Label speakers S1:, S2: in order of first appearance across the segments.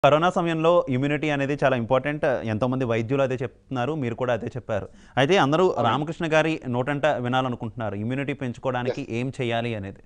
S1: Corona సమయంలో immunity అనేది చాలా ఇంపార్టెంట్ ఎంతోమంది వైద్యులు అదే చెప్తున్నారు మీరు కూడా అదే చెప్పారు అయితే అందరూ రామకృష్ణ గారి నోటంట వినాలనుకుంటున్నారు ఇమ్యూనిటీ పెంచుకోవడానికి ఏం చేయాలి అనేది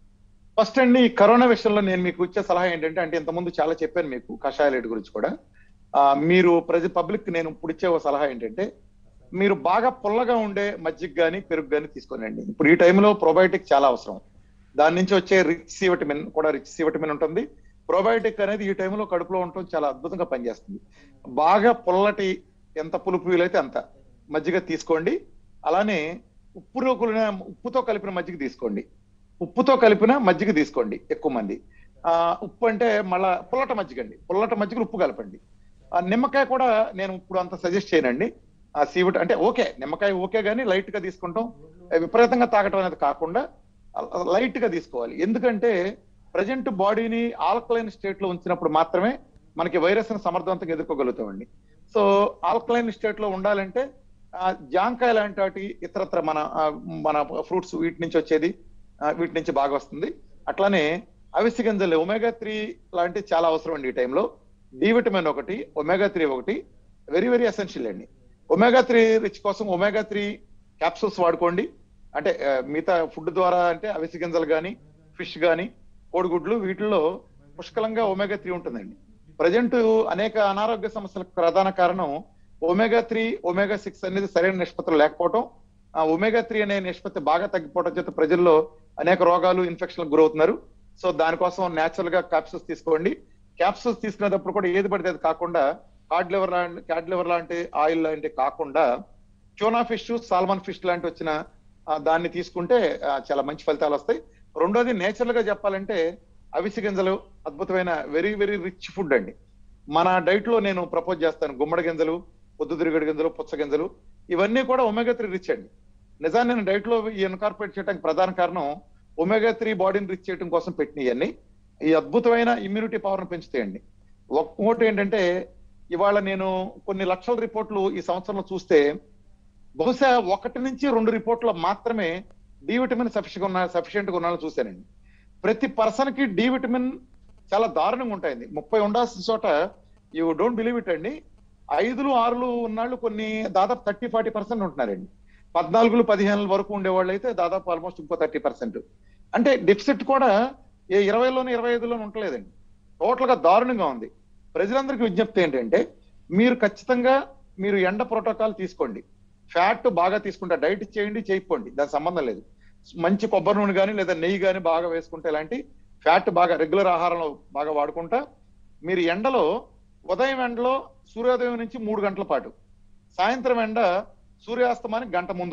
S2: ఫస్ట్ అండి ఈ కరోనా విషయంలో నేను మీకు ఇచ్చే సలహా ఏంటంటే అంటే ఇంతకుముందు చాలా చెప్పాను మీకు కషాయాల గురించి కూడా ఆ, మీరు ప్రజ పబ్లిక్ నేను ఇప్పుడు ఇచ్చే ఒక సలహా ఏంటంటే మీరు బాగా పుల్లగా ఉండే మజ్జిగ కానీ పెరుగు కానీ తీసుకోనండి ఇప్పుడు ఈ టైంలో ప్రోబయోటిక్ చాలా అవసరం దాని నుంచి వచ్చే రిచ్ సి విటమిన్ కూడా రిచ్ సి విటమిన్ ఉంటుంది ప్రోబయోటిక్ అనేది ఈ టైంలో కడుపులో ఉండటం చాలా అద్భుతంగా పనిచేస్తుంది బాగా పుల్లటి ఎంత పులుపు వీలైతే అంత మజ్జిగ తీసుకోండి అలానే ఉప్పులో కూలిన ఉప్పుతో కలిపిన మజ్జిగ తీసుకోండి ఉప్పుతో కలిపిన మజ్జిగ తీసుకోండి ఎక్కువ మంది ఆ ఉప్పు అంటే మళ్ళా పుల్లట మజ్జిగ అండి పుల్లట మజ్జిగ ఉప్పు కలపండి ఆ నిమ్మకాయ కూడా నేను ఇప్పుడు అంత సజెస్ట్ చేయనండి ఆ సీవిట్ అంటే ఓకే నిమ్మకాయ ఓకే కానీ లైట్ గా తీసుకుంటాం విపరీతంగా తాగటం అనేది కాకుండా లైట్ గా తీసుకోవాలి ఎందుకంటే ప్రజెంట్ బాడీని ఆల్కలైన్ స్టేట్ లో ఉంచినప్పుడు మాత్రమే మనకి వైరస్ ని సమర్థవంతంగా ఎదుర్కోగలుగుతామండి సో ఆల్కలైన్ స్టేట్ లో ఉండాలంటే ఆ, జాంకాయ లాంటి వాటి ఇతరత్ర మన ఆ, మన ఫ్రూట్స్ వీటి నుంచి వచ్చేది ఆ, వీటి నుంచి బాగా వస్తుంది అట్లానే అవిసి గింజలు ఒమేగా త్రీ లాంటి చాలా అవసరం అండి ఈ టైంలో డి విటమిన్ ఒకటి ఒమేగా త్రీ ఒకటి వెరీ వెరీ ఎసెన్షియల్ అండి ఒమేగా త్రీ రిచ్ కోసం ఒమేగా త్రీ క్యాప్సూల్స్ వాడుకోండి అంటే ఆ, మిగతా ఫుడ్ ద్వారా అంటే అవిసి గింజలు కానీ ఫిష్ కానీ కోడిగుడ్లు వీటిల్లో పుష్కలంగా ఒమేగా త్రీ ఉంటుందండి ప్రజెంట్ అనేక అనారోగ్య సమస్యలకు ప్రధాన కారణం ఒమేగా త్రీ ఒమేగా సిక్స్ అనేది సరైన నిష్పత్తులు లేకపోవడం ఆ ఒమేగా త్రీ అనే నిష్పత్తి బాగా తగ్గిపోవడం చేత ప్రజల్లో అనేక రోగాలు ఇన్ఫెక్షన్లకు గురవుతున్నారు సో దానికోసం న్యాచురల్ గా క్యాప్సూల్స్ తీసుకోండి క్యాప్సూల్స్ తీసుకునేటప్పుడు కూడా ఏది పడితే అది కాకుండా కార్డ్ లివర్ లాంటి క్యాడ్ లివర్ లాంటి ఆయిల్ లాంటి కాకుండా ట్యూనా ఫిష్ సాల్మన్ ఫిష్ లాంటి వచ్చిన ఆ, దాన్ని తీసుకుంటే ఆ, చాలా మంచి ఫలితాలు వస్తాయి రెండోది నేచురల్ గా చెప్పాలంటే అవిసి గింజలు అద్భుతమైన వెరీ వెరీ రిచ్ ఫుడ్ అండి మన డైట్ లో నేను ప్రపోజ్ చేస్తాను గుమ్మడి గింజలు పొద్దుతిరుగుడు గింజలు పుచ్చ గింజలు ఇవన్నీ కూడా ఒమేగా త్రీ రిచ్ అండి నిజాన్ని నేను డైట్ లో ఇన్కార్పొరేట్ చేయడానికి ప్రధాన కారణం ఒమేగా త్రీ బాడీని రిచ్ చేయడం కోసం పెట్టిన ఇవన్నీ ఈ అద్భుతమైన ఇమ్యూనిటీ పవర్ పెంచుతాయండి ఇంకోటి ఏంటంటే ఇవాళ నేను కొన్ని లక్షల రిపోర్ట్లు ఈ సంవత్సరంలో చూస్తే బహుశా ఒకటి నుంచి రెండు రిపోర్ట్లో మాత్రమే డి విటమిన్ సఫిషియెంట్ ఉన్న సఫిషియెంట్ గా ఉన్నాయని చూశానండి ప్రతి పర్సన్ కి డి విటమిన్ చాలా దారుణంగా ఉంటాయండి ముప్పై ఉండాల్సిన చోట యూ డోంట్ బిలీవ్ ఇట్ అండి ఐదులు ఆరులు ఉన్నాళ్ళు కొన్ని దాదాపు థర్టీ ఫార్టీ పర్సెంట్ ఉంటున్నారండి పద్నాలుగులు పదిహేనుల వరకు ఉండేవాళ్ళు అయితే దాదాపు ఆల్మోస్ట్ ఇంకో థర్టీ పర్సెంట్ అంటే డెఫిసిట్ కూడా ఏ ఇరవైలోనే ఇరవై ఐదులోనే ఉండలేదండి టోటల్ గా దారుణంగా ఉంది ప్రజలందరికీ విజ్ఞప్తి ఏంటంటే మీరు ఖచ్చితంగా మీరు ఎండ ప్రోటోకాల్ తీసుకోండి ఫ్యాట్ బాగా తీసుకుంటే డైట్ చేయండి చేయకపోండి దాని సంబంధం లేదు మంచి కొబ్బరి నూనె కానీ లేదా నెయ్యి కానీ బాగా వేసుకుంటే ఇలాంటి ఫ్యాట్ బాగా రెగ్యులర్ ఆహారంలో బాగా వాడుకుంటా మీరు ఎండలో ఉదయం ఎండలో సూర్యోదయం నుంచి మూడు గంటల పాటు సాయంత్రం ఎండ సూర్యాస్తమానికి గంట ముందు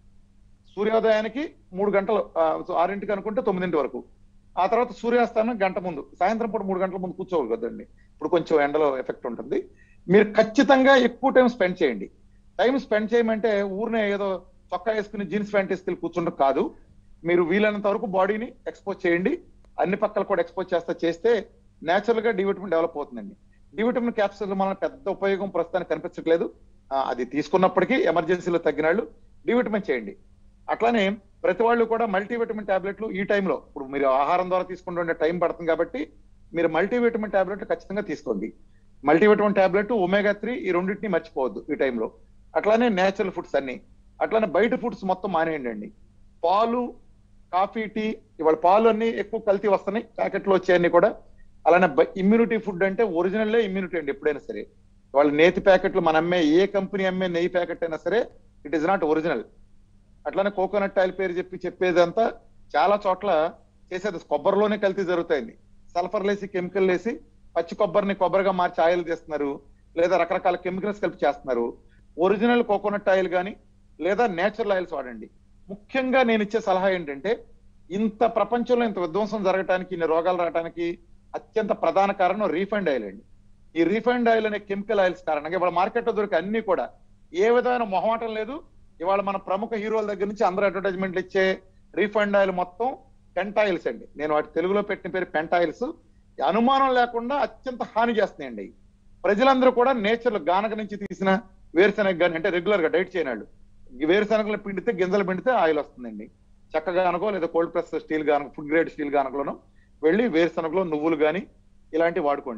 S2: సూర్యోదయానికి మూడు గంటలు ఆ, ఆరింటికి అనుకుంటే తొమ్మిదింటి వరకు ఆ తర్వాత సూర్యాస్తమం గంట ముందు సాయంత్రం పూట మూడు గంటల ముందు కూర్చోవాలి కదండి ఇప్పుడు కొంచెం ఎండలో ఎఫెక్ట్ ఉంటుంది మీరు ఖచ్చితంగా ఎక్కువ టైం స్పెండ్ చేయండి టైం స్పెండ్ చేయమంటే ఊరినే ఏదో చొక్కా వేసుకుని జీన్స్ ప్యాంట్ వేసుకెళ్ళి కూర్చుంటాం కాదు మీరు వీలైనంత వరకు బాడీని ఎక్స్పోజ్ చేయండి అన్ని పక్కల కూడా ఎక్స్పోజ్ చేస్తా చేస్తే నేచురల్ గా డి విటమిన్ డెవలప్ అవుతుందండి డి విటమిన్ క్యాప్సూల్ మన పెద్ద ఉపయోగం ప్రస్తుతానికి కనిపించట్లేదు ఆ, అది తీసుకున్నప్పటికీ ఎమర్జెన్సీలో తగ్గినాళ్ళు డి విటమిన్ చేయండి అట్లానే ప్రతి వాళ్ళు కూడా మల్టీవిటమిన్ టాబ్లెట్లు ఈ టైంలో ఇప్పుడు మీరు ఆహారం ద్వారా తీసుకుంటుండే టైం పడుతుంది కాబట్టి మీరు మల్టీవిటమిన్ టాబ్లెట్లు ఖచ్చితంగా తీసుకోండి మల్టీవిటమిన్ టాబ్లెట్ ఒమేగా త్రీ ఈ రెండింటిని మర్చిపోవద్దు ఈ టైంలో అట్లానే నేచురల్ ఫుడ్స్ అన్ని అట్లానే బయట ఫుడ్స్ మొత్తం మానేయండి అండి పాలు కాఫీ టీ ఇవాళ పాలు అన్ని ఎక్కువ కల్తీ వస్తున్నాయి ప్యాకెట్లో వచ్చాయన్ని కూడా అలానే ఇమ్యూనిటీ ఫుడ్ అంటే ఒరిజినల్లే ఇమ్యూనిటీ అండి ఎప్పుడైనా సరే వాళ్ళ నేతి ప్యాకెట్లు మన అమ్మే ఏ కంపెనీ అమ్మే నెయ్యి ప్యాకెట్ అయినా సరే ఇట్ ఇస్ నాట్ ఒరిజినల్ అట్లానే కోకోనట్ ఆయిల్ పేరు చెప్పి చెప్పేదంతా చాలా చోట్ల చేసేది కొబ్బరిలోనే కల్తీ జరుగుతాయండి సల్ఫర్ లేసి కెమికల్ లేసి పచ్చి కొబ్బరిని కొబ్బరిగా మార్చి ఆయిల్ తీస్తున్నారు లేదా రకరకాల కెమికల్స్ కలిపి చేస్తున్నారు ఒరిజినల్ కోకోనట్ ఆయిల్ కానీ లేదా నేచురల్ ఆయిల్స్ వాడండి ముఖ్యంగా నేను ఇచ్చే సలహా ఏంటంటే ఇంత ప్రపంచంలో ఇంత విధ్వంసం జరగడానికి ఇన్ని రోగాలు రావడానికి అత్యంత ప్రధాన కారణం రీఫండ్ ఆయిల్ అండి ఈ రీఫైండ్ ఆయిల్ అనే కెమికల్ ఆయిల్స్ కారణంగా ఇవాళ మార్కెట్లో దొరికే అన్ని కూడా ఏ విధమైన మొహమాటం లేదు ఇవాళ మన ప్రముఖ హీరోల దగ్గర నుంచి అందరూ అడ్వర్టైజ్మెంట్లు ఇచ్చే రీఫండ్ ఆయిల్ మొత్తం పెంటాయిల్స్ అండి నేను వాటి తెలుగులో పెట్టిన పేరు పెంటాయిల్స్ అనుమానం లేకుండా అత్యంత హాని చేస్తున్నాయండి అవి. ప్రజలందరూ కూడా నేచర్ గానక నుంచి తీసిన వేరుశనగ కానీ అంటే రెగ్యులర్ గా డైట్ చేయనాళ్ళు వేరుశనగలు పిండితే గింజలు పిండితే ఆయిల్ వస్తుందండి చక్కగా గానకో లేదా కోల్డ్ ప్రెస్ స్టీల్ గానక ఫుడ్ గ్రేడ్ స్టీల్ గానకలోనో వెళ్ళి వేరుశనగలో నువ్వులు కానీ ఇలాంటివి వాడుకోండి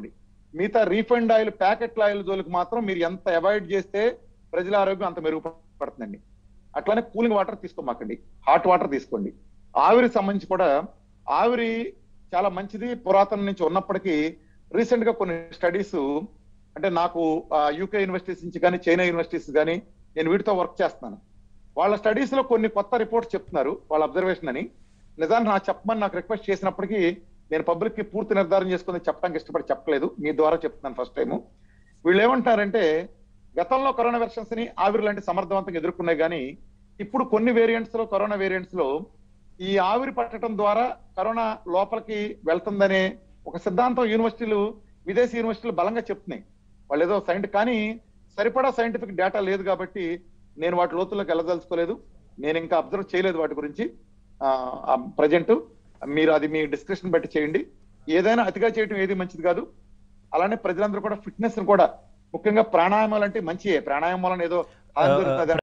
S2: మిగతా రీఫండ్ ఆయిల్ ప్యాకెట్ల ఆయిల్ జోలికి మాత్రం మీరు ఎంత అవాయిడ్ చేస్తే ప్రజల ఆరోగ్యం అంత మెరుగుపడుతుందండి అట్లానే కూలింగ్ వాటర్ తీసుకోమాకండి హాట్ వాటర్ తీసుకోండి ఆవిరికి సంబంధించి కూడా ఆవిరి చాలా మంచిది పురాతన నుంచి ఉన్నప్పటికీ రీసెంట్ గా కొన్ని స్టడీస్ అంటే నాకు యూకే యూనివర్సిటీస్ నుంచి కానీ చైనా యూనివర్సిటీస్ కానీ నేను వీటితో వర్క్ చేస్తున్నాను వాళ్ళ స్టడీస్ లో కొన్ని కొత్త రిపోర్ట్స్ చెప్తున్నారు వాళ్ళ అబ్జర్వేషన్ అని నిజానికి నాకు చెప్పమని నాకు రిక్వెస్ట్ చేసినప్పటికీ నేను పబ్లిక్ కి పూర్తి నిర్ధారణ చేసుకుని చెప్పడానికి ఇష్టపడి చెప్పలేదు మీ ద్వారా చెప్తున్నాను ఫస్ట్ టైం వీళ్ళు ఏమంటారంటే గతంలో కరోనా వెర్షన్స్ ని ఆవిరి లాంటి సమర్థవంతంగా ఎదుర్కొన్నాయి కానీ ఇప్పుడు కొన్ని వేరియంట్స్ లో కరోనా వేరియంట్స్ లో ఈ ఆవిరి పట్టడం ద్వారా కరోనా లోపలికి వెళ్తుందనే ఒక సిద్ధాంతం యూనివర్సిటీలు విదేశీ యూనివర్సిటీలు బలంగా చెప్తున్నాయి వాళ్ళు ఏదో సైంట్ కానీ సరిపడా సైంటిఫిక్ డేటా లేదు కాబట్టి నేను వాటి లోతుల్లోకి వెళ్ళదలుచుకోలేదు నేను ఇంకా అబ్జర్వ్ చేయలేదు వాటి గురించి ప్రజెంట్ మీరు అది మీ డిస్కషన్ బట్టి చేయండి ఏదైనా అతిగా చేయడం ఏది మంచిది కాదు అలానే ప్రజలందరూ కూడా ఫిట్నెస్ కూడా ముఖ్యంగా ప్రాణాయామాలు అంటే మంచియే ప్రాణాయామాలను ఏదో హాని జరుగుతుంది